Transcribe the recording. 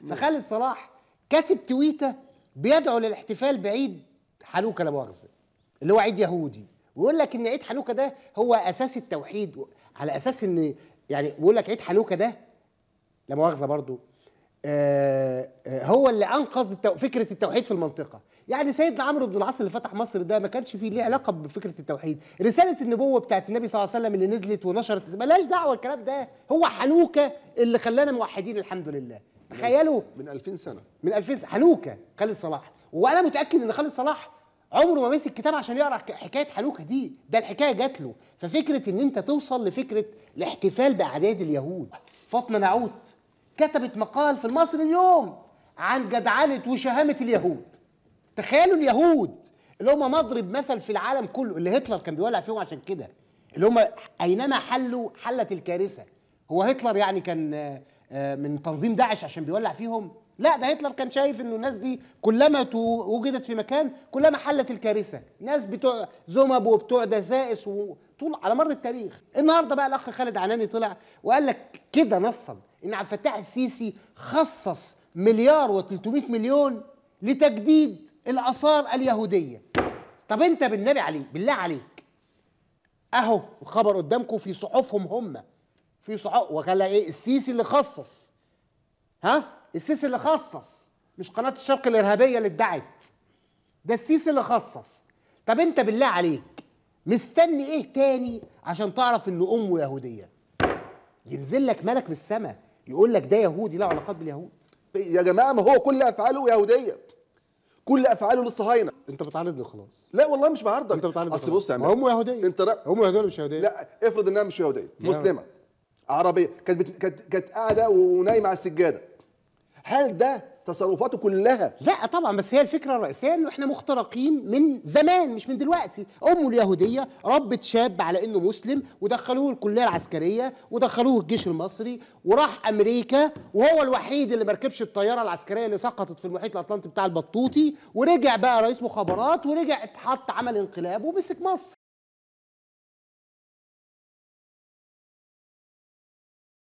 فخالد صلاح كاتب تويته بيدعو للاحتفال بعيد حنوكه لا مؤاخذه اللي هو عيد يهودي ويقول لك ان عيد حنوكه ده هو اساس التوحيد على اساس ان يعني بيقول لك عيد حنوكه ده لا مؤاخذه برضو آه آه هو اللي انقذ التو... فكره التوحيد في المنطقه يعني سيدنا عمرو بن العاص اللي فتح مصر ده ما كانش فيه ليه علاقه بفكره التوحيد رساله النبوه بتاعت النبي صلى الله عليه وسلم اللي نزلت ونشرت ملهاش دعوه الكلام ده هو حنوكه اللي خلانا موحدين الحمد لله تخيلوا من 2000 سنه من 2000 سنة. حنوكه خالد صلاح وانا متاكد ان خالد صلاح عمره ما مسك كتاب عشان يقرا ك- حكايه حنوكه دي ده الحكايه جات له ففكره ان انت توصل لفكره الاحتفال باعياد اليهود فاطمه نعوت كتبت مقال في المصري اليوم عن جدعنه وشهامه اليهود تخيلوا اليهود اللي هم مضرب مثل في العالم كله اللي هتلر كان بيولع فيهم عشان كده اللي هم اينما حلوا حلت الكارثه هو هتلر يعني كان آه، آه، من تنظيم داعش عشان بيولع فيهم لا ده هتلر كان شايف انه الناس دي كلما تو- وجدت في مكان كلما حلت الكارثه ناس بتوع زمب وبتوع دسائس وطول على مر التاريخ النهارده بقى الاخ خالد عناني طلع وقال لك كده نصا ان عبد الفتاح السيسي خصص مليار و300 مليون لتجديد الاثار اليهوديه طب انت بالنبي عليك بالله عليك اهو الخبر قدامكم في صحفهم هم في صحف وقال ايه السيسي اللي خصص ها السيسي اللي خصص مش قناه الشرق الارهابيه اللي ادعت ده السيسي اللي خصص طب انت بالله عليك مستني ايه تاني عشان تعرف ان امه يهوديه ينزل لك ملك من السماء يقول لك ده يهودي له علاقات باليهود يا جماعه ما هو كل افعاله يهوديه كل افعاله للصهاينه انت بتعارضني خلاص لا والله مش بعرضك انت بتعارضني اصل خلاص. بص يا ما عم امه يهوديه انت را... امه يهوديه ولا مش يهوديه لا افرض انها مش يهوديه مسلمه عربيه كانت بت... كانت كانت قاعده ونايمه على السجاده هل ده تصرفاته كلها لا طبعا بس هي الفكره الرئيسيه انه احنا مخترقين من زمان مش من دلوقتي امه اليهوديه ربت شاب على انه مسلم ودخلوه الكليه العسكريه ودخلوه الجيش المصري وراح امريكا وهو الوحيد اللي ما ركبش الطياره العسكريه اللي سقطت في المحيط الاطلنطي بتاع البطوطي ورجع بقى رئيس مخابرات ورجع اتحط عمل انقلاب ومسك مصر